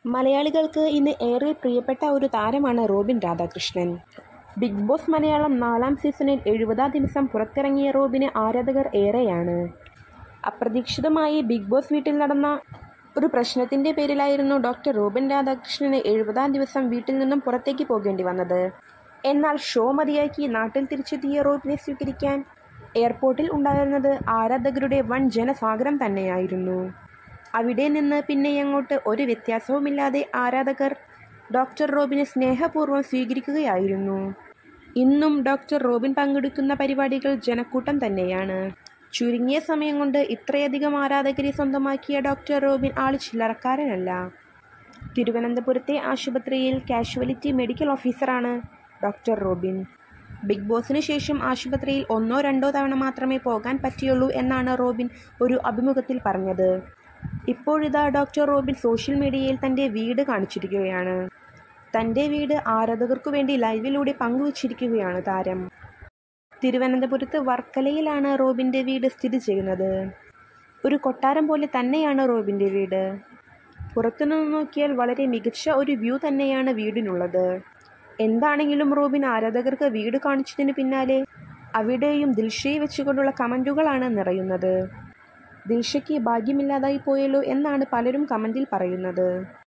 മലയാളികൾക്ക് ഇന്ന് ഏറെ പ്രിയപ്പെട്ട ഒരു താരമാണ് റോബിൻ രാധാകൃഷ്ണൻ ബിഗ് ബോസ് മലയാളം നാലാം സീസണിൽ എഴുപതാം ദിവസം പുറത്തിറങ്ങിയ റോബിന് ആരാധകർ ഏറെയാണ് അപ്രതീക്ഷിതമായി ബിഗ് ബോസ് വീട്ടിൽ നടന്ന ഒരു പ്രശ്നത്തിന്റെ പേരിലായിരുന്നു ഡോക്ടർ റോബിൻ രാധാകൃഷ്ണന് എഴുപതാം ദിവസം വീട്ടിൽ നിന്നും പുറത്തേക്ക് പോകേണ്ടി വന്നത് എന്നാൽ ഷോ മതിയാക്കി നാട്ടിൽ തിരിച്ചെത്തിയ റോബിനെ സ്വീകരിക്കാൻ എയർപോർട്ടിൽ ഉണ്ടായിരുന്നത് ആരാധകരുടെ വൻ ജനസാഗരം തന്നെയായിരുന്നു അവിടെ നിന്ന് പിന്നെയങ്ങോട്ട് ഒരു വ്യത്യാസവുമില്ലാതെ ആരാധകർ ഡോക്ടർ റോബിനെ സ്നേഹപൂർവ്വം സ്വീകരിക്കുകയായിരുന്നു ഇന്നും ഡോക്ടർ റോബിൻ പങ്കെടുക്കുന്ന പരിപാടികൾ ജനക്കൂട്ടം തന്നെയാണ് ചുരുങ്ങിയ സമയം കൊണ്ട് ഇത്രയധികം ആരാധകരെ സ്വന്തമാക്കിയ ഡോക്ടർ റോബിൻ ആൾ ചില്ലറക്കാരനല്ല തിരുവനന്തപുരത്തെ ആശുപത്രിയിൽ കാഷ്വാലിറ്റി മെഡിക്കൽ ഓഫീസറാണ് ഡോക്ടർ റോബിൻ ബിഗ് ബോസിന് ശേഷം ആശുപത്രിയിൽ ഒന്നോ രണ്ടോ തവണ മാത്രമേ പോകാൻ പറ്റിയുള്ളൂ എന്നാണ് റോബിൻ ഒരു അഭിമുഖത്തിൽ പറഞ്ഞത് ഇപ്പോഴിതാ ഡോക്ടർ റോബിൻ സോഷ്യൽ മീഡിയയിൽ തൻ്റെ വീട് കാണിച്ചിരിക്കുകയാണ് തൻ്റെ വീട് ആരാധകർക്കു വേണ്ടി ലൈവിലൂടെ പങ്കുവച്ചിരിക്കുകയാണ് താരം തിരുവനന്തപുരത്ത് വർക്കലയിലാണ് റോബിൻ്റെ വീട് സ്ഥിതി ചെയ്യുന്നത് ഒരു കൊട്ടാരം പോലെ തന്നെയാണ് റോബിൻ്റെ വീട് പുറത്തുനിന്ന് നോക്കിയാൽ വളരെ മികച്ച ഒരു വ്യൂ തന്നെയാണ് വീടിനുള്ളത് എന്താണെങ്കിലും റോബിൻ ആരാധകർക്ക് വീട് കാണിച്ചതിന് പിന്നാലെ അവിടെയും ദിൽഷയെ വെച്ചുകൊണ്ടുള്ള കമൻറ്റുകളാണ് നിറയുന്നത് ദിൽഷയ്ക്ക് ഭാഗ്യമില്ലാതായി പോയല്ലോ എന്നാണ് പലരും കമൻറ്റിൽ പറയുന്നത്